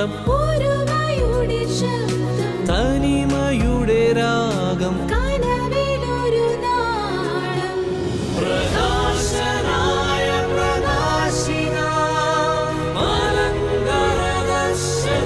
ശാന്തം ഒരുമയുടെ ശബ്ദം തനിമയുടെ രാഗം കനവിലൊരു നാളം പ്രകാശനായ പ്രകാശിന മലങ്കരദർശൻ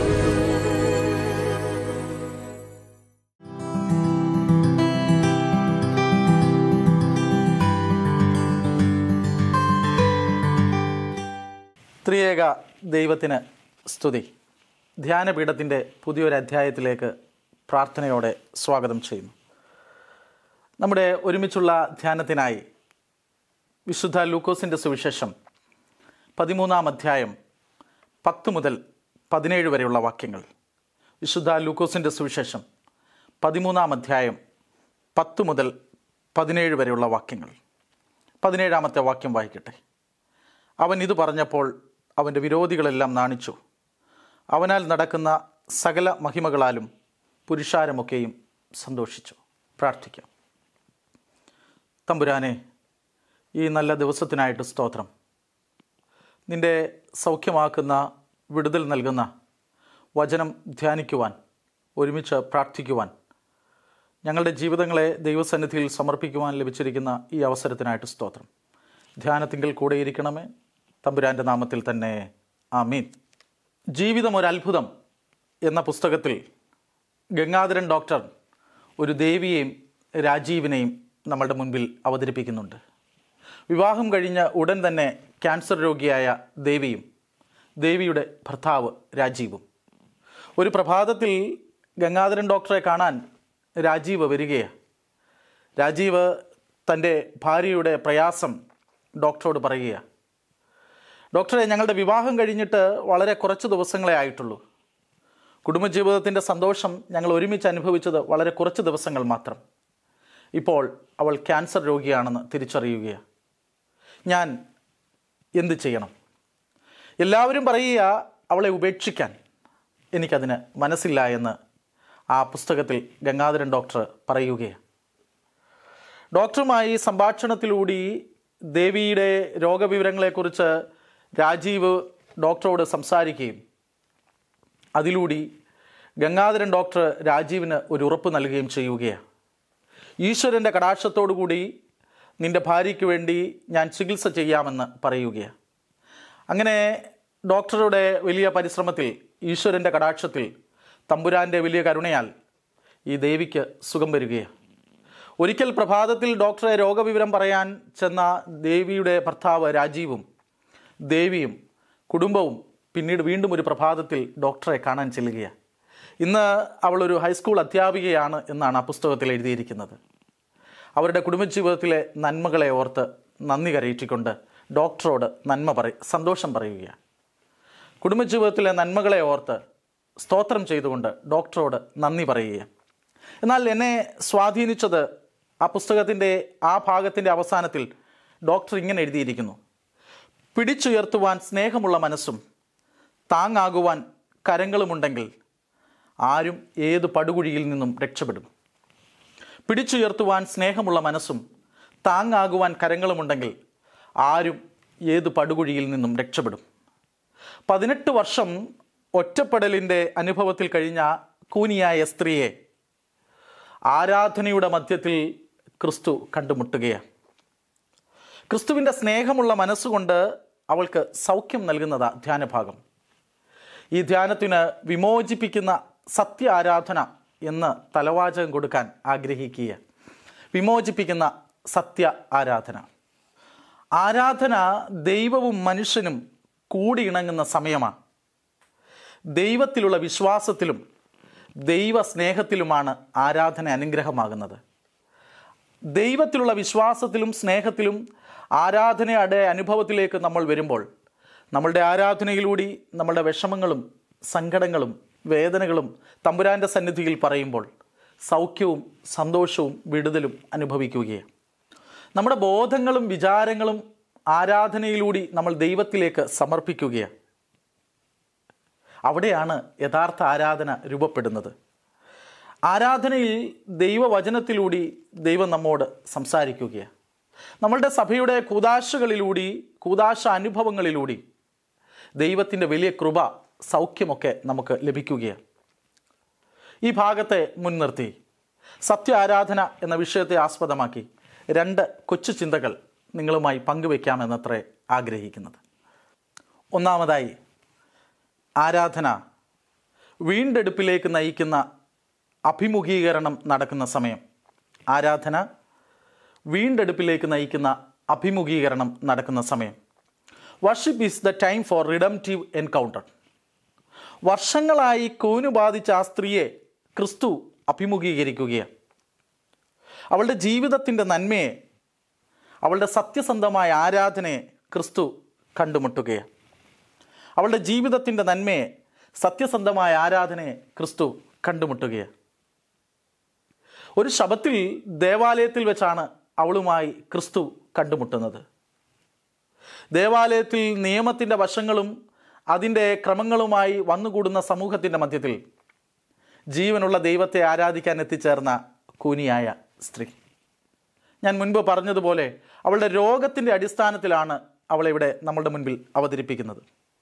ത്രിയേക ദൈവത്തിന് സ്തുതി ധ്യാനപീഠത്തിൻ്റെ പുതിയൊരു അധ്യായത്തിലേക്ക് പ്രാർത്ഥനയോടെ സ്വാഗതം ചെയ്യുന്നു നമ്മുടെ ഒരുമിച്ചുള്ള ധ്യാനത്തിനായി വിശുദ്ധ ലൂക്കോസിൻ്റെ സുവിശേഷം പതിമൂന്നാം അധ്യായം പത്ത് മുതൽ പതിനേഴ് വരെയുള്ള വാക്യങ്ങൾ വിശുദ്ധ ലൂക്കോസിൻ്റെ സുവിശേഷം പതിമൂന്നാം അധ്യായം പത്ത് മുതൽ പതിനേഴ് വരെയുള്ള വാക്യങ്ങൾ പതിനേഴാമത്തെ വാക്യം വായിക്കട്ടെ അവൻ ഇത് പറഞ്ഞപ്പോൾ അവൻ്റെ വിരോധികളെല്ലാം നാണിച്ചു അവനാൽ നടക്കുന്ന സകല മഹിമകളാലും പുരുഷാരമൊക്കെയും സന്തോഷിച്ചു പ്രാർത്ഥിക്കാം തമ്പുരാനെ ഈ നല്ല ദിവസത്തിനായിട്ട് സ്തോത്രം നിൻ്റെ സൗഖ്യമാക്കുന്ന വിടുതൽ നൽകുന്ന വചനം ധ്യാനിക്കുവാൻ ഒരുമിച്ച് പ്രാർത്ഥിക്കുവാൻ ഞങ്ങളുടെ ജീവിതങ്ങളെ ദൈവസന്നിധിയിൽ സമർപ്പിക്കുവാൻ ലഭിച്ചിരിക്കുന്ന ഈ അവസരത്തിനായിട്ട് സ്തോത്രം ധ്യാനത്തിങ്കിൽ കൂടെയിരിക്കണമേ തമ്പുരാൻ്റെ നാമത്തിൽ തന്നെ ആമീൻ ജീവിതം ഒരു അത്ഭുതം എന്ന പുസ്തകത്തിൽ ഗംഗാധരൻ ഡോക്ടർ ഒരു ദേവിയെയും രാജീവിനെയും നമ്മളുടെ മുൻപിൽ അവതരിപ്പിക്കുന്നുണ്ട് വിവാഹം കഴിഞ്ഞ ഉടൻ തന്നെ ക്യാൻസർ രോഗിയായ ദേവിയും ദേവിയുടെ ഭർത്താവ് രാജീവും ഒരു പ്രഭാതത്തിൽ ഗംഗാധരൻ ഡോക്ടറെ കാണാൻ രാജീവ് വരികയാണ് രാജീവ് തൻ്റെ ഭാര്യയുടെ പ്രയാസം ഡോക്ടറോട് പറയുകയാണ് ഡോക്ടറെ ഞങ്ങളുടെ വിവാഹം കഴിഞ്ഞിട്ട് വളരെ കുറച്ച് ദിവസങ്ങളെ ആയിട്ടുള്ളൂ കുടുംബജീവിതത്തിൻ്റെ സന്തോഷം ഞങ്ങൾ ഒരുമിച്ച് അനുഭവിച്ചത് വളരെ കുറച്ച് ദിവസങ്ങൾ മാത്രം ഇപ്പോൾ അവൾ ക്യാൻസർ രോഗിയാണെന്ന് തിരിച്ചറിയുകയാണ് ഞാൻ എന്ത് ചെയ്യണം എല്ലാവരും പറയുക അവളെ ഉപേക്ഷിക്കാൻ എനിക്കതിന് മനസ്സില്ല എന്ന് ആ പുസ്തകത്തിൽ ഗംഗാധരൻ ഡോക്ടർ പറയുകയാണ് ഡോക്ടറുമായി സംഭാഷണത്തിലൂടെ ദേവിയുടെ രോഗവിവരങ്ങളെക്കുറിച്ച് രാജീവ് ഡോക്ടറോട് സംസാരിക്കുകയും അതിലൂടെ ഗംഗാധരൻ ഡോക്ടർ രാജീവിന് ഒരു ഉറപ്പ് നൽകുകയും ചെയ്യുകയാണ് ഈശ്വരൻ്റെ കടാക്ഷത്തോടുകൂടി നിന്റെ ഭാര്യയ്ക്ക് വേണ്ടി ഞാൻ ചികിത്സ ചെയ്യാമെന്ന് പറയുകയാണ് അങ്ങനെ ഡോക്ടറുടെ വലിയ പരിശ്രമത്തിൽ ഈശ്വരൻ്റെ കടാക്ഷത്തിൽ തമ്പുരാൻ്റെ വലിയ കരുണയാൽ ഈ ദേവിക്ക് സുഖം വരികയാണ് ഒരിക്കൽ പ്രഭാതത്തിൽ ഡോക്ടറെ രോഗവിവരം പറയാൻ ചെന്ന ദേവിയുടെ ഭർത്താവ് രാജീവും ദേവിയും കുടുംബവും പിന്നീട് വീണ്ടും ഒരു പ്രഭാതത്തിൽ ഡോക്ടറെ കാണാൻ ചെല്ലുകയാണ് ഇന്ന് അവളൊരു ഹൈസ്കൂൾ അധ്യാപികയാണ് എന്നാണ് ആ പുസ്തകത്തിൽ എഴുതിയിരിക്കുന്നത് അവരുടെ കുടുംബജീവിതത്തിലെ നന്മകളെ ഓർത്ത് നന്ദി കരയിറ്റിക്കൊണ്ട് ഡോക്ടറോട് നന്മ പറ സന്തോഷം പറയുകയാണ് കുടുംബജീവിതത്തിലെ നന്മകളെ ഓർത്ത് സ്തോത്രം ചെയ്തുകൊണ്ട് ഡോക്ടറോട് നന്ദി പറയുകയാണ് എന്നാൽ എന്നെ സ്വാധീനിച്ചത് ആ പുസ്തകത്തിൻ്റെ ആ ഭാഗത്തിൻ്റെ അവസാനത്തിൽ ഡോക്ടർ ഇങ്ങനെ എഴുതിയിരിക്കുന്നു പിടിച്ചുയർത്തുവാൻ സ്നേഹമുള്ള മനസ്സും താങ്ങാകുവാൻ കരങ്ങളുമുണ്ടെങ്കിൽ ആരും ഏത് പടുകുഴിയിൽ നിന്നും രക്ഷപ്പെടും പിടിച്ചുയർത്തുവാൻ സ്നേഹമുള്ള മനസ്സും താങ്ങാകുവാൻ കരങ്ങളുമുണ്ടെങ്കിൽ ആരും ഏത് പടുകുഴിയിൽ നിന്നും രക്ഷപ്പെടും പതിനെട്ട് വർഷം ഒറ്റപ്പെടലിൻ്റെ അനുഭവത്തിൽ കഴിഞ്ഞ കൂനിയായ സ്ത്രീയെ ആരാധനയുടെ മധ്യത്തിൽ ക്രിസ്തു കണ്ടുമുട്ടുകയാണ് ക്രിസ്തുവിൻ്റെ സ്നേഹമുള്ള മനസ്സുകൊണ്ട് അവൾക്ക് സൗഖ്യം നൽകുന്നതാ ധ്യാനഭാഗം ഈ ധ്യാനത്തിന് വിമോചിപ്പിക്കുന്ന സത്യ ആരാധന എന്ന് തലവാചകം കൊടുക്കാൻ ആഗ്രഹിക്കുക വിമോചിപ്പിക്കുന്ന സത്യ ആരാധന ആരാധന ദൈവവും മനുഷ്യനും കൂടിയിണങ്ങുന്ന സമയമാണ് ദൈവത്തിലുള്ള വിശ്വാസത്തിലും ദൈവ സ്നേഹത്തിലുമാണ് ആരാധന അനുഗ്രഹമാകുന്നത് ദൈവത്തിലുള്ള വിശ്വാസത്തിലും സ്നേഹത്തിലും ആരാധനയുടെ അനുഭവത്തിലേക്ക് നമ്മൾ വരുമ്പോൾ നമ്മളുടെ ആരാധനയിലൂടെ നമ്മളുടെ വിഷമങ്ങളും സങ്കടങ്ങളും വേദനകളും തമ്പുരാൻ്റെ സന്നിധിയിൽ പറയുമ്പോൾ സൗഖ്യവും സന്തോഷവും വിടുതലും അനുഭവിക്കുകയാണ് നമ്മുടെ ബോധങ്ങളും വിചാരങ്ങളും ആരാധനയിലൂടെ നമ്മൾ ദൈവത്തിലേക്ക് സമർപ്പിക്കുകയാണ് അവിടെയാണ് യഥാർത്ഥ ആരാധന രൂപപ്പെടുന്നത് ആരാധനയിൽ ദൈവവചനത്തിലൂടെ ദൈവം നമ്മോട് സംസാരിക്കുകയാണ് നമ്മളുടെ സഭയുടെ കൂതാശകളിലൂടെ കൂതാശ അനുഭവങ്ങളിലൂടെ ദൈവത്തിൻ്റെ വലിയ കൃപ സൗഖ്യമൊക്കെ നമുക്ക് ലഭിക്കുകയാണ് ഈ ഭാഗത്തെ മുൻനിർത്തി സത്യ ആരാധന എന്ന വിഷയത്തെ ആസ്പദമാക്കി രണ്ട് കൊച്ചു ചിന്തകൾ നിങ്ങളുമായി പങ്കുവയ്ക്കാമെന്നത്രേ ആഗ്രഹിക്കുന്നത് ഒന്നാമതായി ആരാധന വീണ്ടെടുപ്പിലേക്ക് നയിക്കുന്ന അഭിമുഖീകരണം നടക്കുന്ന സമയം ആരാധന വീണ്ടെടുപ്പിലേക്ക് നയിക്കുന്ന അഭിമുഖീകരണം നടക്കുന്ന സമയം worship is the time for redemptive encounter വർഷങ്ങളായി കൂനു ബാധിച്ച ആ സ്ത്രീയെ ക്രിസ്തു അഭിമുഖീകരിക്കുകയാണ് അവളുടെ ജീവിതത്തിൻ്റെ നന്മയെ അവളുടെ സത്യസന്ധമായ ആരാധനയെ ക്രിസ്തു കണ്ടുമുട്ടുകയാണ് അവളുടെ ജീവിതത്തിൻ്റെ നന്മയെ സത്യസന്ധമായ ആരാധനയെ ക്രിസ്തു കണ്ടുമുട്ടുകയാണ് ഒരു ശബത്തിൽ ദേവാലയത്തിൽ വെച്ചാണ് അവളുമായി ക്രിസ്തു കണ്ടുമുട്ടുന്നത് ദേവാലയത്തിൽ നിയമത്തിൻ്റെ വശങ്ങളും അതിൻ്റെ ക്രമങ്ങളുമായി വന്നുകൂടുന്ന സമൂഹത്തിൻ്റെ മധ്യത്തിൽ ജീവനുള്ള ദൈവത്തെ ആരാധിക്കാൻ എത്തിച്ചേർന്ന കൂനിയായ സ്ത്രീ ഞാൻ മുൻപ് പറഞ്ഞതുപോലെ അവളുടെ രോഗത്തിൻ്റെ അടിസ്ഥാനത്തിലാണ് അവളെ ഇവിടെ നമ്മളുടെ മുൻപിൽ അവതരിപ്പിക്കുന്നത്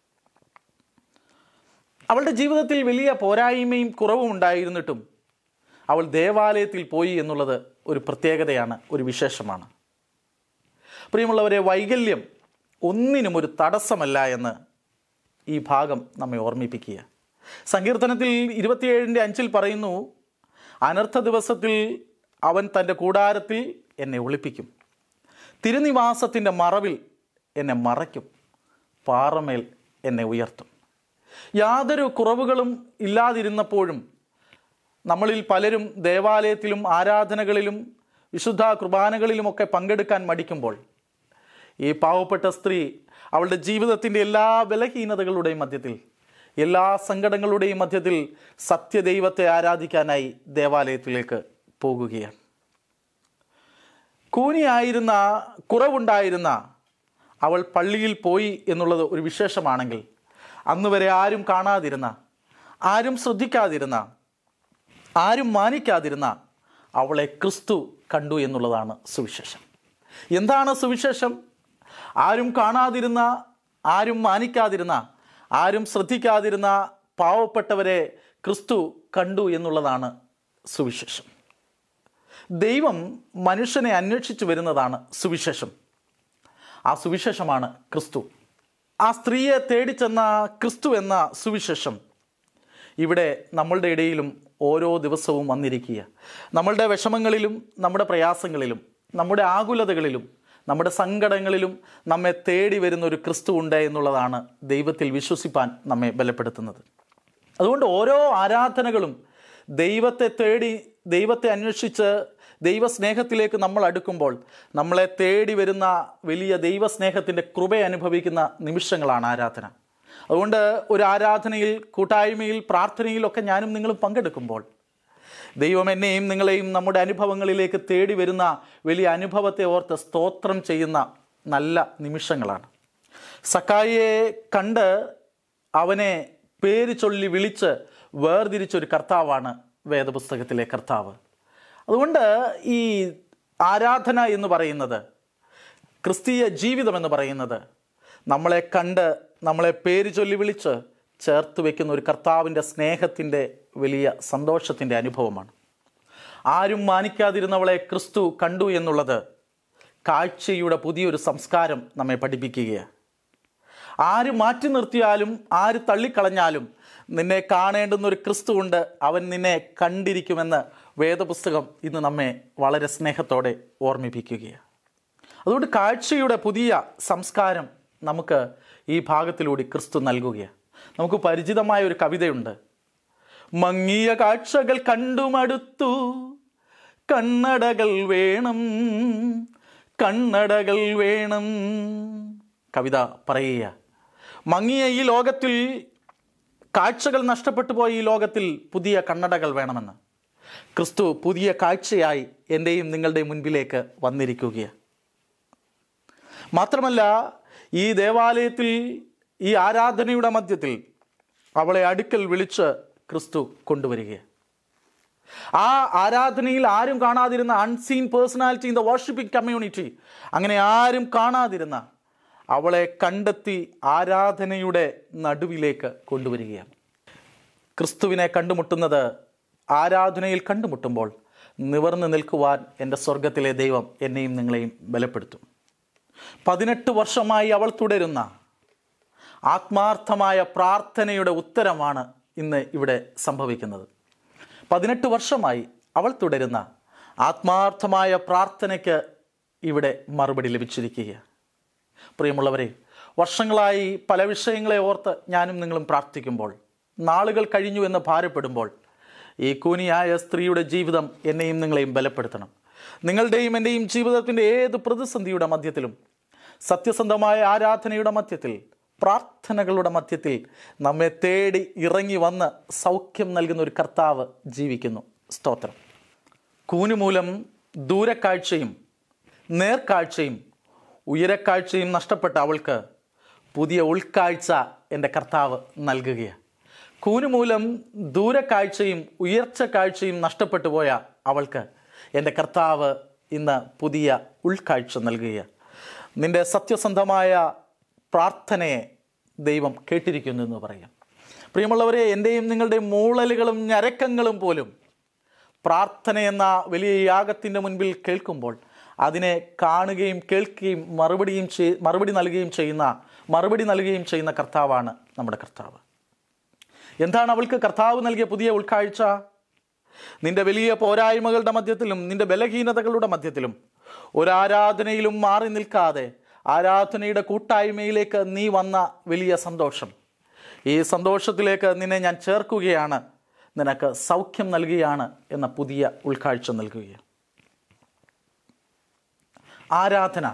അവളുടെ ജീവിതത്തിൽ വലിയ പോരായ്മയും കുറവും ഉണ്ടായിരുന്നിട്ടും അവൾ ദേവാലയത്തിൽ പോയി എന്നുള്ളത് ഒരു പ്രത്യേകതയാണ് ഒരു വിശേഷമാണ് പ്രിയമുള്ളവരെ വൈകല്യം ഒന്നിനും ഒരു തടസ്സമല്ല എന്ന് ഈ ഭാഗം നമ്മെ ഓർമ്മിപ്പിക്കുക സങ്കീർത്തനത്തിൽ ഇരുപത്തിയേഴിൻ്റെ അഞ്ചിൽ പറയുന്നു അനർത്ഥ ദിവസത്തിൽ അവൻ തൻ്റെ കൂടാരത്തിൽ എന്നെ ഒളിപ്പിക്കും തിരുനിവാസത്തിൻ്റെ മറവിൽ എന്നെ മറയ്ക്കും പാറമേൽ എന്നെ ഉയർത്തും യാതൊരു കുറവുകളും ഇല്ലാതിരുന്നപ്പോഴും നമ്മളിൽ പലരും ദേവാലയത്തിലും ആരാധനകളിലും വിശുദ്ധ കുർബാനകളിലുമൊക്കെ പങ്കെടുക്കാൻ മടിക്കുമ്പോൾ ഈ പാവപ്പെട്ട സ്ത്രീ അവളുടെ ജീവിതത്തിൻ്റെ എല്ലാ ബലഹീനതകളുടെയും മധ്യത്തിൽ എല്ലാ സങ്കടങ്ങളുടെയും മധ്യത്തിൽ സത്യദൈവത്തെ ആരാധിക്കാനായി ദേവാലയത്തിലേക്ക് പോകുകയാണ് കൂനിയായിരുന്ന കുറവുണ്ടായിരുന്ന അവൾ പള്ളിയിൽ പോയി എന്നുള്ളത് ഒരു വിശേഷമാണെങ്കിൽ അന്ന് വരെ ആരും കാണാതിരുന്ന ആരും ശ്രദ്ധിക്കാതിരുന്ന ആരും മാനിക്കാതിരുന്ന അവളെ ക്രിസ്തു കണ്ടു എന്നുള്ളതാണ് സുവിശേഷം എന്താണ് സുവിശേഷം ആരും കാണാതിരുന്ന ആരും മാനിക്കാതിരുന്ന ആരും ശ്രദ്ധിക്കാതിരുന്ന പാവപ്പെട്ടവരെ ക്രിസ്തു കണ്ടു എന്നുള്ളതാണ് സുവിശേഷം ദൈവം മനുഷ്യനെ അന്വേഷിച്ചു വരുന്നതാണ് സുവിശേഷം ആ സുവിശേഷമാണ് ക്രിസ്തു ആ സ്ത്രീയെ തേടിച്ചെന്ന ക്രിസ്തു എന്ന സുവിശേഷം ഇവിടെ നമ്മളുടെ ഇടയിലും ഓരോ ദിവസവും വന്നിരിക്കുക നമ്മളുടെ വിഷമങ്ങളിലും നമ്മുടെ പ്രയാസങ്ങളിലും നമ്മുടെ ആകുലതകളിലും നമ്മുടെ സങ്കടങ്ങളിലും നമ്മെ തേടി വരുന്ന ഒരു ക്രിസ്തു ഉണ്ട് എന്നുള്ളതാണ് ദൈവത്തിൽ വിശ്വസിപ്പാൻ നമ്മെ ബലപ്പെടുത്തുന്നത് അതുകൊണ്ട് ഓരോ ആരാധനകളും ദൈവത്തെ തേടി ദൈവത്തെ അന്വേഷിച്ച് ദൈവസ്നേഹത്തിലേക്ക് നമ്മൾ അടുക്കുമ്പോൾ നമ്മളെ തേടി വരുന്ന വലിയ ദൈവസ്നേഹത്തിൻ്റെ കൃപ അനുഭവിക്കുന്ന നിമിഷങ്ങളാണ് ആരാധന അതുകൊണ്ട് ഒരു ആരാധനയിൽ കൂട്ടായ്മയിൽ പ്രാർത്ഥനയിലൊക്കെ ഞാനും നിങ്ങളും പങ്കെടുക്കുമ്പോൾ ദൈവം എന്നെയും നിങ്ങളെയും നമ്മുടെ അനുഭവങ്ങളിലേക്ക് തേടി വരുന്ന വലിയ അനുഭവത്തെ ഓർത്ത് സ്തോത്രം ചെയ്യുന്ന നല്ല നിമിഷങ്ങളാണ് സക്കായിയെ കണ്ട് അവനെ പേര് ചൊല്ലി വിളിച്ച് വേർതിരിച്ചൊരു കർത്താവാണ് വേദപുസ്തകത്തിലെ കർത്താവ് അതുകൊണ്ട് ഈ ആരാധന എന്ന് പറയുന്നത് ക്രിസ്തീയ ജീവിതം എന്ന് പറയുന്നത് നമ്മളെ കണ്ട് നമ്മളെ പേര് ചൊല്ലി വിളിച്ച് ചേർത്ത് വെക്കുന്ന ഒരു കർത്താവിൻ്റെ സ്നേഹത്തിൻ്റെ വലിയ സന്തോഷത്തിൻ്റെ അനുഭവമാണ് ആരും മാനിക്കാതിരുന്നവളെ ക്രിസ്തു കണ്ടു എന്നുള്ളത് കാഴ്ചയുടെ പുതിയൊരു സംസ്കാരം നമ്മെ പഠിപ്പിക്കുകയാണ് ആര് മാറ്റി നിർത്തിയാലും ആര് തള്ളിക്കളഞ്ഞാലും നിന്നെ കാണേണ്ടുന്ന ഒരു ക്രിസ്തു ഉണ്ട് അവൻ നിന്നെ കണ്ടിരിക്കുമെന്ന് വേദപുസ്തകം ഇന്ന് നമ്മെ വളരെ സ്നേഹത്തോടെ ഓർമ്മിപ്പിക്കുകയാണ് അതുകൊണ്ട് കാഴ്ചയുടെ പുതിയ സംസ്കാരം നമുക്ക് ഈ ഭാഗത്തിലൂടെ ക്രിസ്തു നൽകുകയാണ് നമുക്ക് പരിചിതമായ ഒരു കവിതയുണ്ട് മങ്ങിയ കാഴ്ചകൾ കണ്ടുമടുത്തു കണ്ണടകൾ വേണം കണ്ണടകൾ വേണം കവിത പറയുക മങ്ങിയ ഈ ലോകത്തിൽ കാഴ്ചകൾ നഷ്ടപ്പെട്ടു പോയ ഈ ലോകത്തിൽ പുതിയ കണ്ണടകൾ വേണമെന്ന് ക്രിസ്തു പുതിയ കാഴ്ചയായി എൻ്റെയും നിങ്ങളുടെയും മുൻപിലേക്ക് വന്നിരിക്കുകയാണ് മാത്രമല്ല ഈ ദേവാലയത്തിൽ ഈ ആരാധനയുടെ മധ്യത്തിൽ അവളെ അടുക്കൽ വിളിച്ച് ക്രിസ്തു കൊണ്ടുവരികയാണ് ആ ആരാധനയിൽ ആരും കാണാതിരുന്ന unseen personality in the worshipping community അങ്ങനെ ആരും കാണാതിരുന്ന അവളെ കണ്ടെത്തി ആരാധനയുടെ നടുവിലേക്ക് കൊണ്ടുവരികയാണ് ക്രിസ്തുവിനെ കണ്ടുമുട്ടുന്നത് ആരാധനയിൽ കണ്ടുമുട്ടുമ്പോൾ നിവർന്നു നിൽക്കുവാൻ എൻ്റെ സ്വർഗത്തിലെ ദൈവം എന്നെയും നിങ്ങളെയും ബലപ്പെടുത്തും പതിനെട്ട് വർഷമായി അവൾ തുടരുന്ന ആത്മാർത്ഥമായ പ്രാർത്ഥനയുടെ ഉത്തരമാണ് ഇന്ന് ഇവിടെ സംഭവിക്കുന്നത് പതിനെട്ട് വർഷമായി അവൾ തുടരുന്ന ആത്മാർത്ഥമായ പ്രാർത്ഥനയ്ക്ക് ഇവിടെ മറുപടി ലഭിച്ചിരിക്കുകയാണ് പ്രിയമുള്ളവരെ വർഷങ്ങളായി പല വിഷയങ്ങളെ ഓർത്ത് ഞാനും നിങ്ങളും പ്രാർത്ഥിക്കുമ്പോൾ നാളുകൾ കഴിഞ്ഞു എന്ന് ഭാരപ്പെടുമ്പോൾ ഈ കൂനിയായ സ്ത്രീയുടെ ജീവിതം എന്നെയും നിങ്ങളെയും ബലപ്പെടുത്തണം നിങ്ങളുടെയും എൻ്റെയും ജീവിതത്തിൻ്റെ ഏത് പ്രതിസന്ധിയുടെ മധ്യത്തിലും സത്യസന്ധമായ ആരാധനയുടെ മധ്യത്തിൽ പ്രാർത്ഥനകളുടെ മധ്യത്തിൽ നമ്മെ തേടി ഇറങ്ങി വന്ന് സൗഖ്യം നൽകുന്ന ഒരു കർത്താവ് ജീവിക്കുന്നു സ്തോത്രം കൂനുമൂലം ദൂരക്കാഴ്ചയും നേർക്കാഴ്ചയും ഉയരക്കാഴ്ചയും നഷ്ടപ്പെട്ട അവൾക്ക് പുതിയ ഉൾക്കാഴ്ച എൻ്റെ കർത്താവ് നൽകുകയാണ് കൂനുമൂലം ദൂരക്കാഴ്ചയും ഉയർച്ച കാഴ്ചയും നഷ്ടപ്പെട്ടു പോയ അവൾക്ക് എൻ്റെ കർത്താവ് ഇന്ന് പുതിയ ഉൾക്കാഴ്ച നൽകുകയാണ് നിന്റെ സത്യസന്ധമായ പ്രാർത്ഥനയെ ദൈവം കേട്ടിരിക്കുന്നു എന്ന് പറയാം പ്രിയമുള്ളവരെ എൻ്റെയും നിങ്ങളുടെയും മൂളലുകളും ഞരക്കങ്ങളും പോലും പ്രാർത്ഥന എന്ന വലിയ യാഗത്തിൻ്റെ മുൻപിൽ കേൾക്കുമ്പോൾ അതിനെ കാണുകയും കേൾക്കുകയും മറുപടിയും ചെയ് മറുപടി നൽകുകയും ചെയ്യുന്ന മറുപടി നൽകുകയും ചെയ്യുന്ന കർത്താവാണ് നമ്മുടെ കർത്താവ് എന്താണ് അവൾക്ക് കർത്താവ് നൽകിയ പുതിയ ഉൾക്കാഴ്ച നിന്റെ വലിയ പോരായ്മകളുടെ മധ്യത്തിലും നിന്റെ ബലഹീനതകളുടെ മധ്യത്തിലും ഒരാരാധനയിലും മാറി നിൽക്കാതെ ആരാധനയുടെ കൂട്ടായ്മയിലേക്ക് നീ വന്ന വലിയ സന്തോഷം ഈ സന്തോഷത്തിലേക്ക് നിന്നെ ഞാൻ ചേർക്കുകയാണ് നിനക്ക് സൗഖ്യം നൽകുകയാണ് എന്ന പുതിയ ഉൾക്കാഴ്ച നൽകുകയാണ് ആരാധന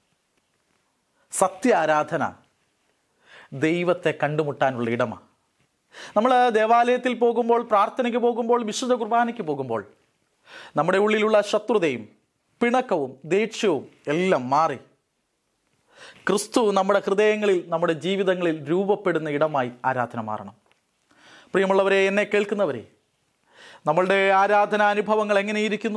സത്യ ആരാധന ദൈവത്തെ കണ്ടുമുട്ടാനുള്ള ഇടമാണ് നമ്മൾ ദേവാലയത്തിൽ പോകുമ്പോൾ പ്രാർത്ഥനയ്ക്ക് പോകുമ്പോൾ വിശുദ്ധ കുർബാനയ്ക്ക് പോകുമ്പോൾ നമ്മുടെ ഉള്ളിലുള്ള ശത്രുതയും പിണക്കവും ദേഷ്യവും എല്ലാം മാറി ക്രിസ്തു നമ്മുടെ ഹൃദയങ്ങളിൽ നമ്മുടെ ജീവിതങ്ങളിൽ രൂപപ്പെടുന്ന ഇടമായി ആരാധന മാറണം പ്രിയമുള്ളവരെ എന്നെ കേൾക്കുന്നവരെ നമ്മളുടെ ആരാധനാ അനുഭവങ്ങൾ എങ്ങനെയിരിക്കുന്നു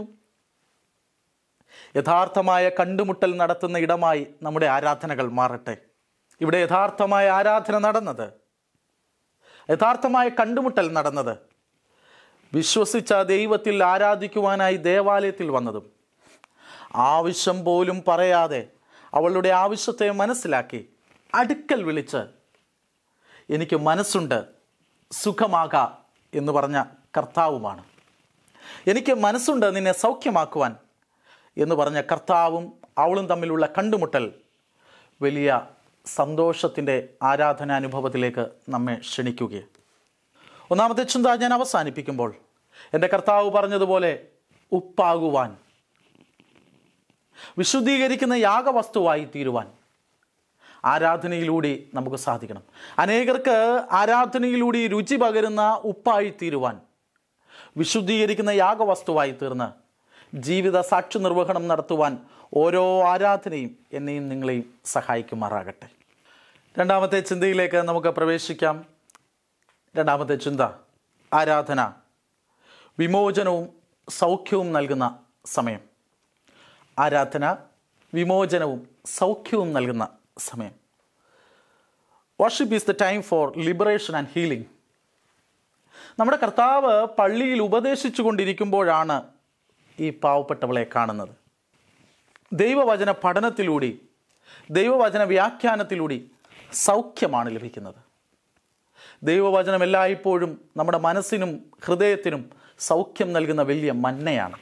യഥാർത്ഥമായ കണ്ടുമുട്ടൽ നടത്തുന്ന ഇടമായി നമ്മുടെ ആരാധനകൾ മാറട്ടെ ഇവിടെ യഥാർത്ഥമായ ആരാധന നടന്നത് യഥാർത്ഥമായ കണ്ടുമുട്ടൽ നടന്നത് വിശ്വസിച്ച ദൈവത്തിൽ ആരാധിക്കുവാനായി ദേവാലയത്തിൽ വന്നതും ആവശ്യം പോലും പറയാതെ അവളുടെ ആവശ്യത്തെ മനസ്സിലാക്കി അടുക്കൽ വിളിച്ച് എനിക്ക് മനസ്സുണ്ട് സുഖമാക എന്ന് പറഞ്ഞ കർത്താവുമാണ് എനിക്ക് മനസ്സുണ്ട് നിന്നെ സൗഖ്യമാക്കുവാൻ എന്ന് പറഞ്ഞ കർത്താവും അവളും തമ്മിലുള്ള കണ്ടുമുട്ടൽ വലിയ സന്തോഷത്തിൻ്റെ ആരാധനാനുഭവത്തിലേക്ക് നമ്മെ ക്ഷണിക്കുകയാണ് ഒന്നാമത്തെ ചിന്ത ഞാൻ അവസാനിപ്പിക്കുമ്പോൾ എൻ്റെ കർത്താവ് പറഞ്ഞതുപോലെ ഉപ്പാകുവാൻ വിശുദ്ധീകരിക്കുന്ന യാഗവസ്തുവായി തീരുവാൻ ആരാധനയിലൂടെ നമുക്ക് സാധിക്കണം അനേകർക്ക് ആരാധനയിലൂടെ രുചി പകരുന്ന ഉപ്പായി തീരുവാൻ വിശുദ്ധീകരിക്കുന്ന യാഗവസ്തുവായി തീർന്ന് ജീവിത സാക്ഷി നിർവഹണം നടത്തുവാൻ ഓരോ ആരാധനയും എന്നെയും നിങ്ങളെയും സഹായിക്കുമാറാകട്ടെ രണ്ടാമത്തെ ചിന്തയിലേക്ക് നമുക്ക് പ്രവേശിക്കാം രണ്ടാമത്തെ ചിന്ത ആരാധന വിമോചനവും സൗഖ്യവും നൽകുന്ന സമയം ആരാധന വിമോചനവും സൗഖ്യവും നൽകുന്ന സമയം worship is the time for liberation and healing നമ്മുടെ കർത്താവ് പള്ളിയിൽ ഉപദേശിച്ചു കൊണ്ടിരിക്കുമ്പോഴാണ് ഈ പാവപ്പെട്ടവളെ കാണുന്നത് ദൈവവചന പഠനത്തിലൂടെ ദൈവവചന വ്യാഖ്യാനത്തിലൂടെ സൗഖ്യമാണ് ലഭിക്കുന്നത് ദൈവവചനം എല്ലായ്പ്പോഴും നമ്മുടെ മനസ്സിനും ഹൃദയത്തിനും സൗഖ്യം നൽകുന്ന വലിയ മന്നയാണ്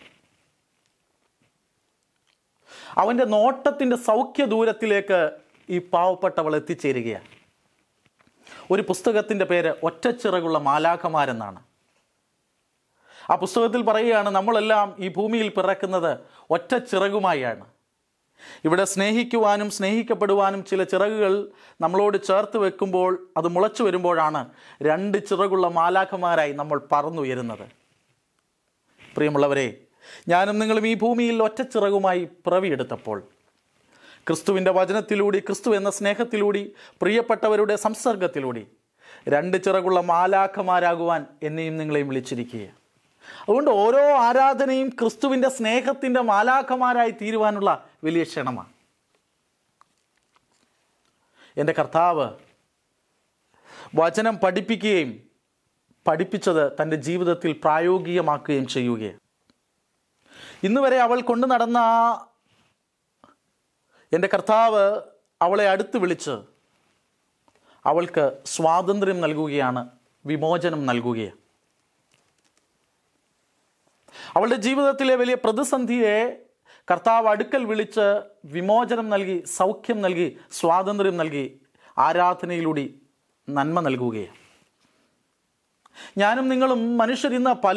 അവൻ്റെ നോട്ടത്തിൻ്റെ സൗഖ്യ ദൂരത്തിലേക്ക് ഈ പാവപ്പെട്ടവൾ എത്തിച്ചേരുകയാണ് ഒരു പുസ്തകത്തിൻ്റെ പേര് ഒറ്റച്ചിറകുള്ള മാലാഖമാരെന്നാണ് ആ പുസ്തകത്തിൽ പറയുകയാണ് നമ്മളെല്ലാം ഈ ഭൂമിയിൽ പിറക്കുന്നത് ഒറ്റ ചിറകുമായാണ് ഇവിടെ സ്നേഹിക്കുവാനും സ്നേഹിക്കപ്പെടുവാനും ചില ചിറകുകൾ നമ്മളോട് ചേർത്ത് വെക്കുമ്പോൾ അത് മുളച്ചു വരുമ്പോഴാണ് രണ്ട് ചിറകുള്ള മാലാഖമാരായി നമ്മൾ പറന്നുയരുന്നത് പ്രിയമുള്ളവരെ ഞാനും നിങ്ങളും ഈ ഭൂമിയിൽ ഒറ്റ ചിറകുമായി പിറവിയെടുത്തപ്പോൾ ക്രിസ്തുവിൻ്റെ വചനത്തിലൂടെ ക്രിസ്തു എന്ന സ്നേഹത്തിലൂടെ പ്രിയപ്പെട്ടവരുടെ സംസർഗത്തിലൂടെ രണ്ട് ചിറകുള്ള മാലാഖമാരാകുവാൻ എന്നെയും നിങ്ങളെയും വിളിച്ചിരിക്കുകയാണ് അതുകൊണ്ട് ഓരോ ആരാധനയും ക്രിസ്തുവിൻ്റെ സ്നേഹത്തിൻ്റെ മാലാഖമാരായി തീരുവാനുള്ള വലിയ ക്ഷണമാണ് എൻ്റെ കർത്താവ് വചനം പഠിപ്പിക്കുകയും പഠിപ്പിച്ചത് തൻ്റെ ജീവിതത്തിൽ പ്രായോഗികമാക്കുകയും ചെയ്യുകയാണ് ഇന്ന് വരെ അവൾ കൊണ്ടു നടന്ന ആ എൻ്റെ കർത്താവ് അവളെ അടുത്ത് വിളിച്ച് അവൾക്ക് സ്വാതന്ത്ര്യം നൽകുകയാണ് വിമോചനം നൽകുകയാണ് അവളുടെ ജീവിതത്തിലെ വലിയ പ്രതിസന്ധിയെ കർത്താവ് അടുക്കൽ വിളിച്ച് വിമോചനം നൽകി സൗഖ്യം നൽകി സ്വാതന്ത്ര്യം നൽകി ആരാധനയിലൂടെ നന്മ നൽകുകയാണ് ഞാനും നിങ്ങളും മനുഷ്യരിന്ന് പല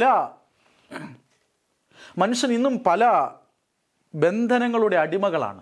മനുഷ്യൻ ഇന്നും പല ബന്ധനങ്ങളുടെ അടിമകളാണ്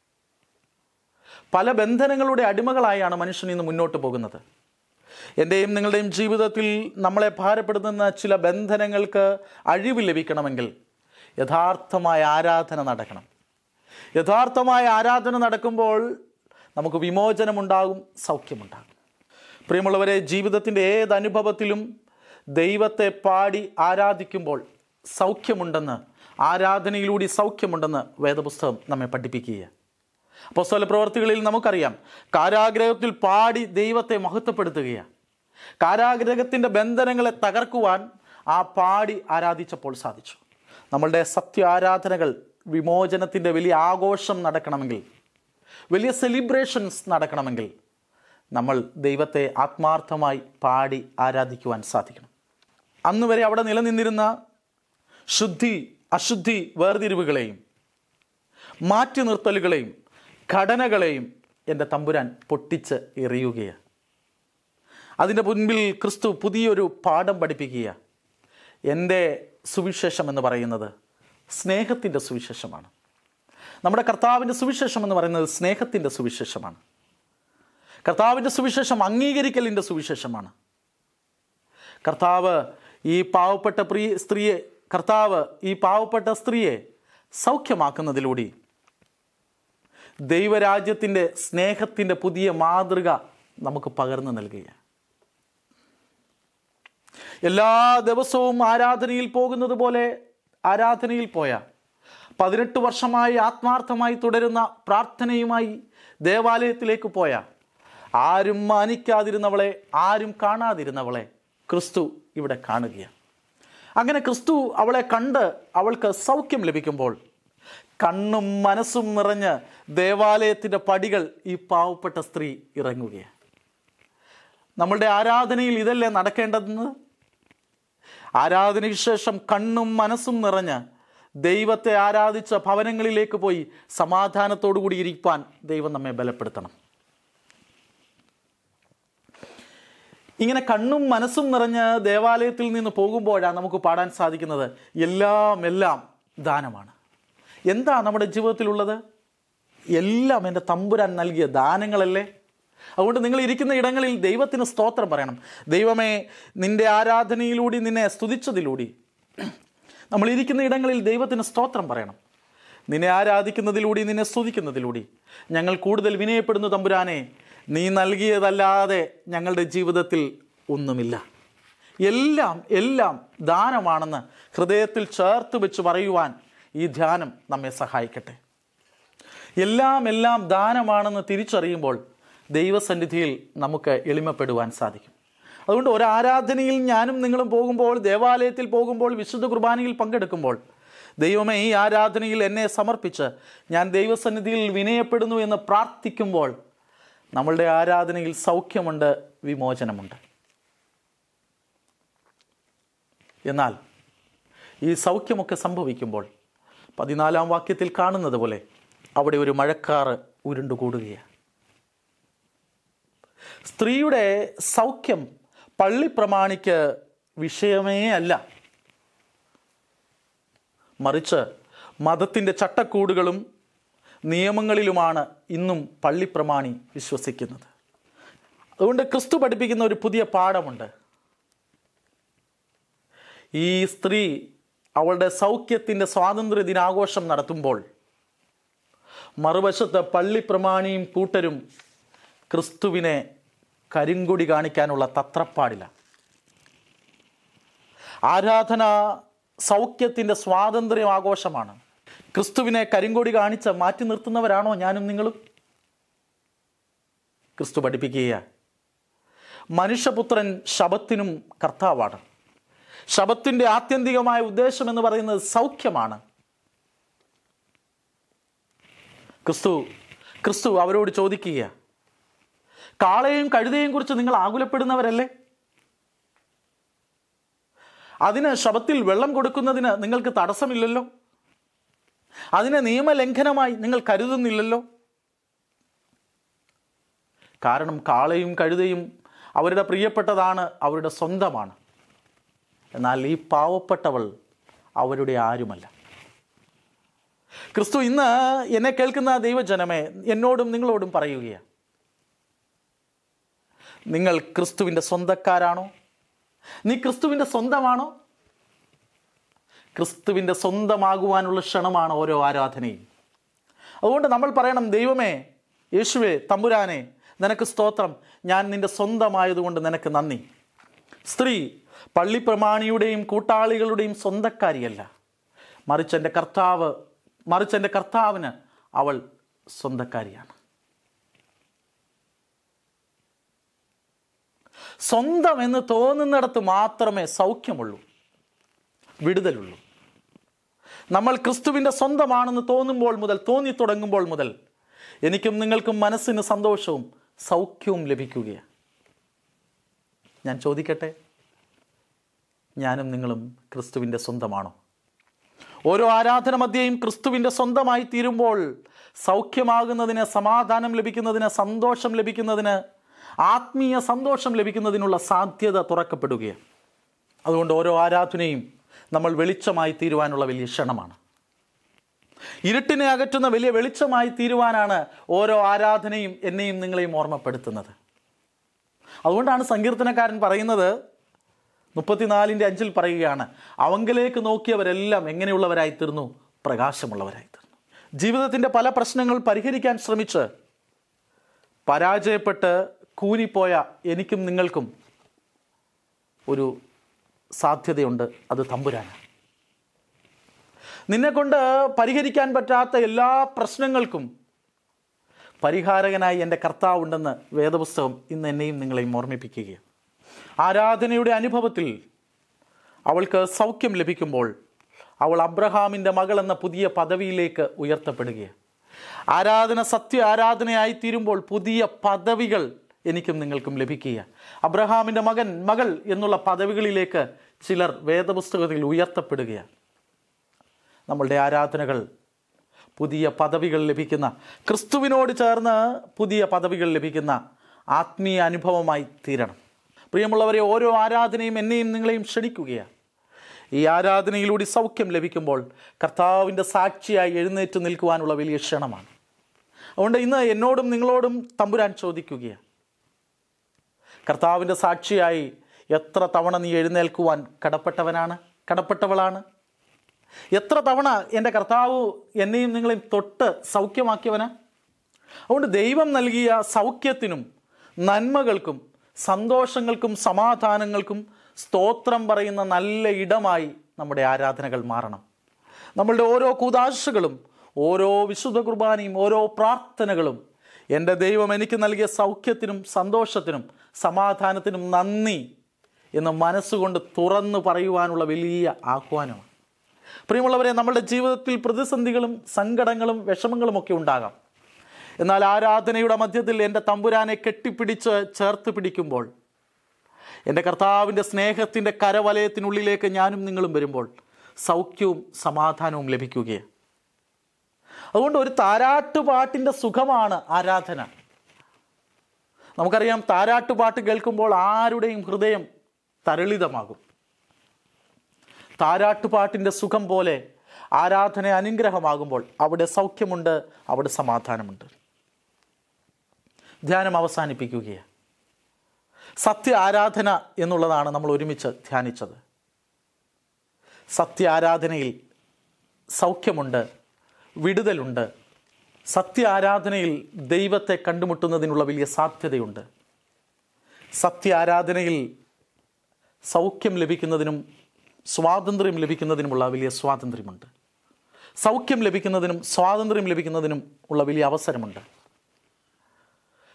പല ബന്ധനങ്ങളുടെ അടിമകളായാണ് മനുഷ്യൻ ഇന്ന് മുന്നോട്ട് പോകുന്നത് എൻ്റെയും നിങ്ങളുടെയും ജീവിതത്തിൽ നമ്മളെ ഭാരപ്പെടുത്തുന്ന ചില ബന്ധനങ്ങൾക്ക് അഴിവ് ലഭിക്കണമെങ്കിൽ യഥാർത്ഥമായ ആരാധന നടക്കണം യഥാർത്ഥമായ ആരാധന നടക്കുമ്പോൾ നമുക്ക് വിമോചനമുണ്ടാകും സൗഖ്യമുണ്ടാകും പ്രിയമുള്ളവരെ ജീവിതത്തിൻ്റെ ഏത് അനുഭവത്തിലും ദൈവത്തെ പാടി ആരാധിക്കുമ്പോൾ സൗഖ്യമുണ്ടെന്ന് ആരാധനയിലൂടെ സൗഖ്യമുണ്ടെന്ന് വേദപുസ്തകം നമ്മെ പഠിപ്പിക്കുകയാണ് അപ്പോസ്തല പ്രവർത്തികളിൽ നമുക്കറിയാം കാരാഗ്രഹത്തിൽ പാടി ദൈവത്തെ മഹത്വപ്പെടുത്തുകയാണ് കാരാഗ്രഹത്തിൻ്റെ ബന്ധനങ്ങളെ തകർക്കുവാൻ ആ പാടി ആരാധിച്ചപ്പോൾ സാധിച്ചു നമ്മളുടെ സത്യ ആരാധനകൾ വിമോചനത്തിൻ്റെ വലിയ ആഘോഷം നടക്കണമെങ്കിൽ വലിയ സെലിബ്രേഷൻസ് നടക്കണമെങ്കിൽ നമ്മൾ ദൈവത്തെ ആത്മാർത്ഥമായി പാടി ആരാധിക്കുവാൻ സാധിക്കണം അന്ന് വരെ അവിടെ നിലനിന്നിരുന്ന ശുദ്ധി അശുദ്ധി വേർതിരിവുകളെയും മാറ്റി നിർത്തലുകളെയും ഘടനകളെയും എൻ്റെ തമ്പുരാൻ പൊട്ടിച്ച് എറിയുകയാണ് അതിൻ്റെ മുൻപിൽ ക്രിസ്തു പുതിയൊരു പാഠം പഠിപ്പിക്കുക എൻ്റെ സുവിശേഷം എന്ന് പറയുന്നത് സ്നേഹത്തിൻ്റെ സുവിശേഷമാണ് നമ്മുടെ കർത്താവിൻ്റെ സുവിശേഷം എന്ന് പറയുന്നത് സ്നേഹത്തിൻ്റെ സുവിശേഷമാണ് കർത്താവിൻ്റെ സുവിശേഷം അംഗീകരിക്കലിൻ്റെ സുവിശേഷമാണ് കർത്താവ് ഈ പാവപ്പെട്ട പ്രിയ സ്ത്രീയെ കർത്താവ് ഈ പാവപ്പെട്ട സ്ത്രീയെ സൗഖ്യമാക്കുന്നതിലൂടെ ദൈവരാജ്യത്തിൻ്റെ സ്നേഹത്തിൻ്റെ പുതിയ മാതൃക നമുക്ക് പകർന്നു നൽകുക എല്ലാ ദിവസവും ആരാധനയിൽ പോകുന്നത് പോലെ ആരാധനയിൽ പോയ പതിനെട്ട് വർഷമായി ആത്മാർത്ഥമായി തുടരുന്ന പ്രാർത്ഥനയുമായി ദേവാലയത്തിലേക്ക് പോയ ആരും മാനിക്കാതിരുന്നവളെ ആരും കാണാതിരുന്നവളെ ക്രിസ്തു ഇവിടെ കാണുകയാണ് അങ്ങനെ ക്രിസ്തു അവളെ കണ്ട് അവൾക്ക് സൗഖ്യം ലഭിക്കുമ്പോൾ കണ്ണും മനസ്സും നിറഞ്ഞ് ദേവാലയത്തിൻ്റെ പടികൾ ഈ പാവപ്പെട്ട സ്ത്രീ ഇറങ്ങുകയാണ് നമ്മളുടെ ആരാധനയിൽ ഇതല്ലേ നടക്കേണ്ടതെന്ന് ആരാധനയ്ക്ക് ശേഷം കണ്ണും മനസ്സും നിറഞ്ഞ് ദൈവത്തെ ആരാധിച്ച ഭവനങ്ങളിലേക്ക് പോയി സമാധാനത്തോടു കൂടി ഇരിക്കാൻ ദൈവം നമ്മെ ബലപ്പെടുത്തണം ഇങ്ങനെ കണ്ണും മനസ്സും നിറഞ്ഞ് ദേവാലയത്തിൽ നിന്ന് പോകുമ്പോഴാണ് നമുക്ക് പാടാൻ സാധിക്കുന്നത് എല്ലാം എല്ലാം ദാനമാണ് എന്താ നമ്മുടെ ജീവിതത്തിലുള്ളത് എല്ലാം എൻ്റെ തമ്പുരാൻ നൽകിയ ദാനങ്ങളല്ലേ അതുകൊണ്ട് നിങ്ങൾ ഇരിക്കുന്ന ഇടങ്ങളിൽ ദൈവത്തിന് സ്തോത്രം പറയണം ദൈവമേ നിന്റെ ആരാധനയിലൂടെ നിന്നെ സ്തുതിച്ചതിലൂടെ നമ്മൾ ഇരിക്കുന്ന ഇടങ്ങളിൽ ദൈവത്തിന് സ്തോത്രം പറയണം നിന്നെ ആരാധിക്കുന്നതിലൂടെ നിന്നെ സ്തുതിക്കുന്നതിലൂടെ ഞങ്ങൾ കൂടുതൽ വിനയപ്പെടുന്നു തമ്പുരാനെ നീ നൽകിയതല്ലാതെ ഞങ്ങളുടെ ജീവിതത്തിൽ ഒന്നുമില്ല എല്ലാം എല്ലാം ദാനമാണെന്ന് ഹൃദയത്തിൽ ചേർത്ത് വെച്ച് പറയുവാൻ ഈ ധ്യാനം നമ്മെ സഹായിക്കട്ടെ എല്ലാം എല്ലാം ദാനമാണെന്ന് തിരിച്ചറിയുമ്പോൾ ദൈവസന്നിധിയിൽ നമുക്ക് എളിമപ്പെടുവാൻ സാധിക്കും അതുകൊണ്ട് ഒരു ആരാധനയിൽ ഞാനും നിങ്ങളും പോകുമ്പോൾ ദേവാലയത്തിൽ പോകുമ്പോൾ വിശുദ്ധ കുർബാനയിൽ പങ്കെടുക്കുമ്പോൾ ദൈവമേ ഈ ആരാധനയിൽ എന്നെ സമർപ്പിച്ച് ഞാൻ ദൈവസന്നിധിയിൽ വിനയപ്പെടുന്നു എന്ന് പ്രാർത്ഥിക്കുമ്പോൾ നമ്മളുടെ ആരാധനയിൽ സൗഖ്യമുണ്ട് വിമോചനമുണ്ട് എന്നാൽ ഈ സൗഖ്യമൊക്കെ സംഭവിക്കുമ്പോൾ പതിനാലാം വാക്യത്തിൽ കാണുന്നത് പോലെ അവിടെ ഒരു മഴക്കാറ് ഉരുണ്ടുകൂടുകയാണ് സ്ത്രീയുടെ സൗഖ്യം പള്ളി പ്രമാണിക്ക് വിഷയമേ അല്ല മറിച്ച് മതത്തിൻ്റെ ചട്ടക്കൂടുകളും നിയമങ്ങളിലുമാണ് ഇന്നും പള്ളിപ്രമാണി വിശ്വസിക്കുന്നത് അതുകൊണ്ട് ക്രിസ്തു പഠിപ്പിക്കുന്ന ഒരു പുതിയ പാഠമുണ്ട് ഈ സ്ത്രീ അവളുടെ സൗഖ്യത്തിൻ്റെ സ്വാതന്ത്ര്യ ദിനാഘോഷം നടത്തുമ്പോൾ മറുവശത്ത് പള്ളിപ്രമാണിയും കൂട്ടരും ക്രിസ്തുവിനെ കരിങ്കൊടി കാണിക്കാനുള്ള തത്രപ്പാടില്ല ആരാധന സൗഖ്യത്തിൻ്റെ സ്വാതന്ത്ര്യം ആഘോഷമാണ് ക്രിസ്തുവിനെ കരിങ്കൊടി കാണിച്ച് മാറ്റി നിർത്തുന്നവരാണോ ഞാനും നിങ്ങളും ക്രിസ്തു പഠിപ്പിക്കുകയാണ് മനുഷ്യപുത്രൻ ശബത്തിനും കർത്താവാണ് ശബത്തിൻ്റെ ആത്യന്തികമായ ഉദ്ദേശം എന്ന് പറയുന്നത് സൗഖ്യമാണ് ക്രിസ്തു ക്രിസ്തു അവരോട് ചോദിക്കുക കാളയെയും കഴുതയെയും കുറിച്ച് നിങ്ങൾ ആകുലപ്പെടുന്നവരല്ലേ അതിന് ശബത്തിൽ വെള്ളം കൊടുക്കുന്നതിന് നിങ്ങൾക്ക് തടസ്സമില്ലല്ലോ അതിനെ നിയമലംഘനമായി നിങ്ങൾ കരുതുന്നില്ലല്ലോ കാരണം കാളയും കഴുതയും അവരുടെ പ്രിയപ്പെട്ടതാണ് അവരുടെ സ്വന്തമാണ് എന്നാൽ ഈ പാവപ്പെട്ടവൾ അവരുടെ ആരുമല്ല ക്രിസ്തു ഇന്ന് എന്നെ കേൾക്കുന്ന ദൈവജനമേ എന്നോടും നിങ്ങളോടും പറയുകയാണ് നിങ്ങൾ ക്രിസ്തുവിൻ്റെ സ്വന്തക്കാരാണോ നീ ക്രിസ്തുവിൻ്റെ സ്വന്തമാണോ ക്രിസ്തുവിൻ്റെ സ്വന്തമാകുവാനുള്ള ക്ഷണമാണ് ഓരോ ആരാധനയും അതുകൊണ്ട് നമ്മൾ പറയണം ദൈവമേ യേശുവേ തമ്പുരാനെ നിനക്ക് സ്തോത്രം ഞാൻ നിന്റെ സ്വന്തമായതുകൊണ്ട് നിനക്ക് നന്ദി സ്ത്രീ പള്ളിപ്രമാണിയുടെയും കൂട്ടാളികളുടെയും സ്വന്തക്കാരിയല്ല മറിച്ച് എൻ്റെ കർത്താവ് മറിച്ച് എൻ്റെ കർത്താവിന് അവൾ സ്വന്തക്കാരിയാണ് സ്വന്തം എന്ന് തോന്നുന്നിടത്ത് മാത്രമേ സൗഖ്യമുള്ളൂ വിടുതലുള്ളൂ നമ്മൾ ക്രിസ്തുവിൻ്റെ സ്വന്തമാണെന്ന് തോന്നുമ്പോൾ മുതൽ തോന്നി തുടങ്ങുമ്പോൾ മുതൽ എനിക്കും നിങ്ങൾക്കും മനസ്സിന് സന്തോഷവും സൗഖ്യവും ലഭിക്കുകയാണ് ഞാൻ ചോദിക്കട്ടെ ഞാനും നിങ്ങളും ക്രിസ്തുവിൻ്റെ സ്വന്തമാണോ ഓരോ ആരാധന മധ്യയും ക്രിസ്തുവിൻ്റെ സ്വന്തമായി തീരുമ്പോൾ സൗഖ്യമാകുന്നതിന് സമാധാനം ലഭിക്കുന്നതിന് സന്തോഷം ലഭിക്കുന്നതിന് ആത്മീയ സന്തോഷം ലഭിക്കുന്നതിനുള്ള സാധ്യത തുറക്കപ്പെടുകയാണ് അതുകൊണ്ട് ഓരോ ആരാധനയും നമ്മൾ വെളിച്ചമായി തീരുവാനുള്ള വലിയ ക്ഷണമാണ് ഇരുട്ടിനെ അകറ്റുന്ന വലിയ വെളിച്ചമായി തീരുവാനാണ് ഓരോ ആരാധനയും എന്നെയും നിങ്ങളെയും ഓർമ്മപ്പെടുത്തുന്നത് അതുകൊണ്ടാണ് സങ്കീർത്തനക്കാരൻ പറയുന്നത് മുപ്പത്തിനാലിൻ്റെ അഞ്ചിൽ പറയുകയാണ് അവങ്കിലേക്ക് നോക്കിയവരെല്ലാം എങ്ങനെയുള്ളവരായി തീർന്നു പ്രകാശമുള്ളവരായി തീർന്നു ജീവിതത്തിൻ്റെ പല പ്രശ്നങ്ങൾ പരിഹരിക്കാൻ ശ്രമിച്ച് പരാജയപ്പെട്ട് കൂനിപ്പോയ എനിക്കും നിങ്ങൾക്കും ഒരു സാധ്യതയുണ്ട് അത് തമ്പുരാനാണ് നിന്നെക്കൊണ്ട് പരിഹരിക്കാൻ പറ്റാത്ത എല്ലാ പ്രശ്നങ്ങൾക്കും പരിഹാരകനായി എൻ്റെ കർത്താവുണ്ടെന്ന് വേദപുസ്തകം ഇന്ന് എന്നെയും നിങ്ങളെയും ഓർമ്മിപ്പിക്കുകയാണ് ആരാധനയുടെ അനുഭവത്തിൽ അവൾക്ക് സൗഖ്യം ലഭിക്കുമ്പോൾ അവൾ അബ്രഹാമിൻ്റെ മകൾ എന്ന പുതിയ പദവിയിലേക്ക് ഉയർത്തപ്പെടുകയാണ് ആരാധന സത്യ ആരാധനയായി തീരുമ്പോൾ പുതിയ പദവികൾ എനിക്കും നിങ്ങൾക്കും ലഭിക്കുക അബ്രഹാമിൻ്റെ മകൻ മകൾ എന്നുള്ള പദവികളിലേക്ക് ചിലർ വേദപുസ്തകത്തിൽ ഉയർത്തപ്പെടുകയാണ് നമ്മളുടെ ആരാധനകൾ പുതിയ പദവികൾ ലഭിക്കുന്ന ക്രിസ്തുവിനോട് ചേർന്ന് പുതിയ പദവികൾ ലഭിക്കുന്ന ആത്മീയ അനുഭവമായി തീരണം പ്രിയമുള്ളവരെ ഓരോ ആരാധനയും എന്നെയും നിങ്ങളെയും ക്ഷണിക്കുകയാണ് ഈ ആരാധനയിലൂടെ സൗഖ്യം ലഭിക്കുമ്പോൾ കർത്താവിൻ്റെ സാക്ഷിയായി എഴുന്നേറ്റ് നിൽക്കുവാനുള്ള വലിയ ക്ഷണമാണ് അതുകൊണ്ട് ഇന്ന് എന്നോടും നിങ്ങളോടും തമ്പുരാൻ ചോദിക്കുകയാണ് കർത്താവിൻ്റെ സാക്ഷിയായി എത്ര തവണ നീ എഴുന്നേൽക്കുവാൻ കടപ്പെട്ടവനാണ് കടപ്പെട്ടവളാണ് എത്ര തവണ എൻ്റെ കർത്താവ് എന്നെയും നിങ്ങളെയും തൊട്ട് സൗഖ്യമാക്കിയവനാ അതുകൊണ്ട് ദൈവം നൽകിയ സൗഖ്യത്തിനും നന്മകൾക്കും സന്തോഷങ്ങൾക്കും സമാധാനങ്ങൾക്കും സ്തോത്രം പറയുന്ന നല്ല ഇടമായി നമ്മുടെ ആരാധനകൾ മാറണം നമ്മളുടെ ഓരോ കൂതാശകളും ഓരോ വിശുദ്ധ കുർബാനയും ഓരോ പ്രാർത്ഥനകളും എൻ്റെ ദൈവം എനിക്ക് നൽകിയ സൗഖ്യത്തിനും സന്തോഷത്തിനും സമാധാനത്തിനും നന്ദി എന്ന് മനസ്സുകൊണ്ട് തുറന്നു പറയുവാനുള്ള വലിയ ആഹ്വാനമാണ് പ്രിയമുള്ളവരെ നമ്മുടെ ജീവിതത്തിൽ പ്രതിസന്ധികളും സങ്കടങ്ങളും വിഷമങ്ങളും ഒക്കെ ഉണ്ടാകാം എന്നാൽ ആരാധനയുടെ മധ്യത്തിൽ എൻ്റെ തമ്പുരാനെ കെട്ടിപ്പിടിച്ച് ചേർത്ത് പിടിക്കുമ്പോൾ എൻ്റെ കർത്താവിൻ്റെ സ്നേഹത്തിൻ്റെ കരവലയത്തിനുള്ളിലേക്ക് ഞാനും നിങ്ങളും വരുമ്പോൾ സൗഖ്യവും സമാധാനവും ലഭിക്കുകയാണ് അതുകൊണ്ട് ഒരു താരാട്ടുപാട്ടിൻ്റെ സുഖമാണ് ആരാധന നമുക്കറിയാം താരാട്ടുപാട്ട് കേൾക്കുമ്പോൾ ആരുടെയും ഹൃദയം തരളിതമാകും താരാട്ടുപാട്ടിൻ്റെ സുഖം പോലെ ആരാധന അനുഗ്രഹമാകുമ്പോൾ അവിടെ സൗഖ്യമുണ്ട് അവിടെ സമാധാനമുണ്ട് ധ്യാനം അവസാനിപ്പിക്കുകയാണ് സത്യ ആരാധന എന്നുള്ളതാണ് നമ്മൾ ഒരുമിച്ച് ധ്യാനിച്ചത് സത്യ ആരാധനയിൽ സൗഖ്യമുണ്ട് വിടുതലുണ്ട് സത്യ ആരാധനയിൽ ദൈവത്തെ കണ്ടുമുട്ടുന്നതിനുള്ള വലിയ സാധ്യതയുണ്ട് സത്യ ആരാധനയിൽ സൗഖ്യം ലഭിക്കുന്നതിനും സ്വാതന്ത്ര്യം ലഭിക്കുന്നതിനുമുള്ള വലിയ സ്വാതന്ത്ര്യമുണ്ട് സൗഖ്യം ലഭിക്കുന്നതിനും സ്വാതന്ത്ര്യം ലഭിക്കുന്നതിനും ഉള്ള വലിയ അവസരമുണ്ട്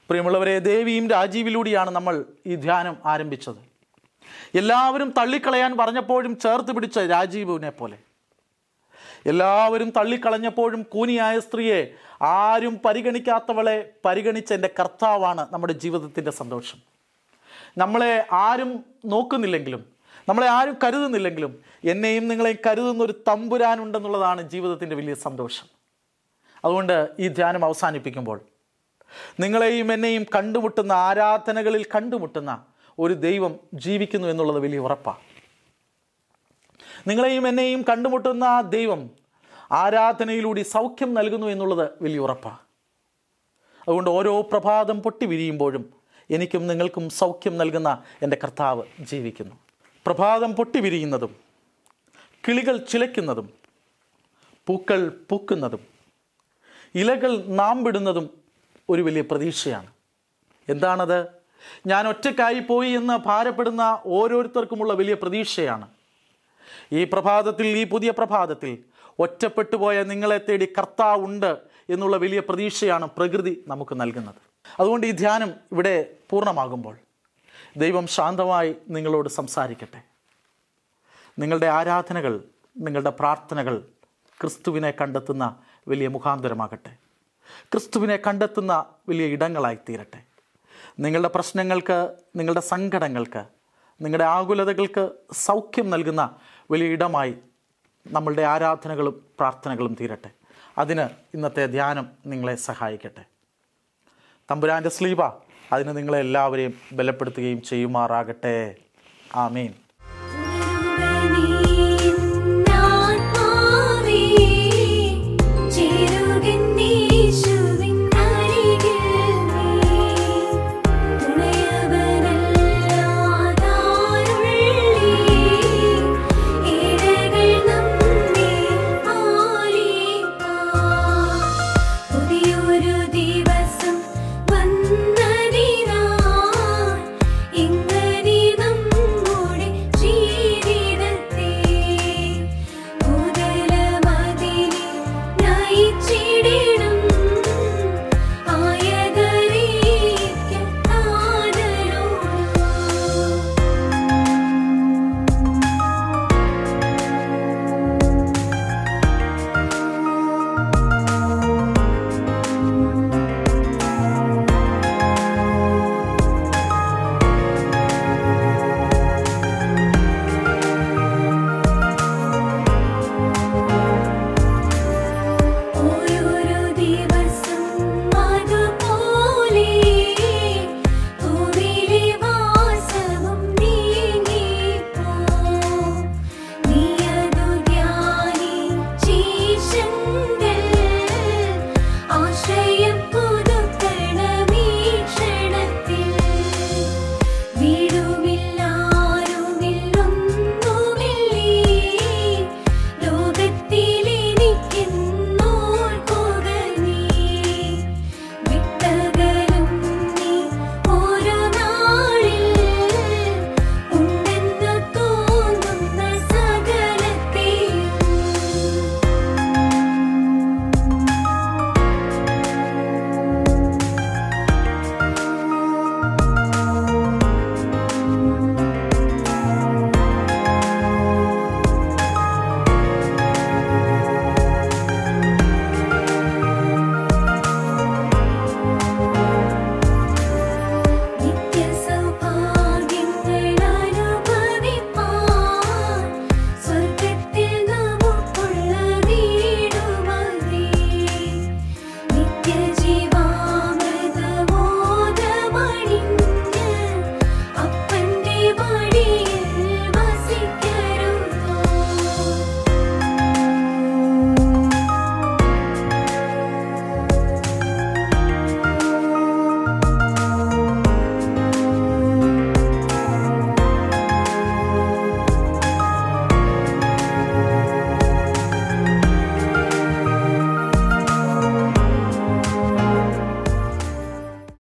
പ്രിയമുള്ളവരെ ദേവിയും രാജീവിലൂടെയാണ് നമ്മൾ ഈ ധ്യാനം ആരംഭിച്ചത് എല്ലാവരും തള്ളിക്കളയാൻ പറഞ്ഞപ്പോഴും ചേർത്ത് പിടിച്ച രാജീവിനെ പോലെ എല്ലാവരും തള്ളിക്കളഞ്ഞപ്പോഴും കൂനിയായ സ്ത്രീയെ ആരും പരിഗണിക്കാത്തവളെ പരിഗണിച്ച എൻ്റെ കർത്താവാണ് നമ്മുടെ ജീവിതത്തിൻ്റെ സന്തോഷം നമ്മളെ ആരും നോക്കുന്നില്ലെങ്കിലും നമ്മളെ ആരും കരുതുന്നില്ലെങ്കിലും എന്നെയും നിങ്ങളെയും കരുതുന്ന ഒരു തമ്പുരാനുണ്ടെന്നുള്ളതാണ് ജീവിതത്തിൻ്റെ വലിയ സന്തോഷം അതുകൊണ്ട് ഈ ധ്യാനം അവസാനിപ്പിക്കുമ്പോൾ നിങ്ങളെയും എന്നെയും കണ്ടുമുട്ടുന്ന ആരാധനകളിൽ കണ്ടുമുട്ടുന്ന ഒരു ദൈവം ജീവിക്കുന്നു എന്നുള്ളത് വലിയ ഉറപ്പാണ് നിങ്ങളെയും എന്നെയും കണ്ടുമുട്ടുന്ന ആ ദൈവം ആരാധനയിലൂടെ സൗഖ്യം നൽകുന്നു എന്നുള്ളത് വലിയ ഉറപ്പാണ് അതുകൊണ്ട് ഓരോ പ്രഭാതം പൊട്ടി വിരിയുമ്പോഴും എനിക്കും നിങ്ങൾക്കും സൗഖ്യം നൽകുന്ന എൻ്റെ കർത്താവ് ജീവിക്കുന്നു പ്രഭാതം പൊട്ടി വിരിയുന്നതും കിളികൾ ചിലയ്ക്കുന്നതും പൂക്കൾ പൂക്കുന്നതും ഇലകൾ നാമ്പിടുന്നതും ഒരു വലിയ പ്രതീക്ഷയാണ് എന്താണത് ഞാൻ ഒറ്റക്കായി പോയി എന്ന് ഭാരപ്പെടുന്ന ഓരോരുത്തർക്കുമുള്ള വലിയ പ്രതീക്ഷയാണ് ഈ പ്രഭാതത്തിൽ ഈ പുതിയ പ്രഭാതത്തിൽ ഒറ്റപ്പെട്ടു പോയ നിങ്ങളെ തേടി കർത്താവുണ്ട് എന്നുള്ള വലിയ പ്രതീക്ഷയാണ് പ്രകൃതി നമുക്ക് നൽകുന്നത് അതുകൊണ്ട് ഈ ധ്യാനം ഇവിടെ പൂർണ്ണമാകുമ്പോൾ ദൈവം ശാന്തമായി നിങ്ങളോട് സംസാരിക്കട്ടെ നിങ്ങളുടെ ആരാധനകൾ നിങ്ങളുടെ പ്രാർത്ഥനകൾ ക്രിസ്തുവിനെ കണ്ടെത്തുന്ന വലിയ മുഖാന്തരമാകട്ടെ ക്രിസ്തുവിനെ കണ്ടെത്തുന്ന വലിയ ഇടങ്ങളായി തീരട്ടെ നിങ്ങളുടെ പ്രശ്നങ്ങൾക്ക് നിങ്ങളുടെ സങ്കടങ്ങൾക്ക് നിങ്ങളുടെ ആകുലതകൾക്ക് സൗഖ്യം നൽകുന്ന വലിയ ഇടമായി നമ്മളുടെ ആരാധനകളും പ്രാർത്ഥനകളും തീരട്ടെ അതിന് ഇന്നത്തെ ധ്യാനം നിങ്ങളെ സഹായിക്കട്ടെ തമ്പുരാൻ്റെ സ്ലീപ അതിന് നിങ്ങളെ എല്ലാവരെയും ബലപ്പെടുത്തുകയും ചെയ്യുമാറാകട്ടെ ആമീൻ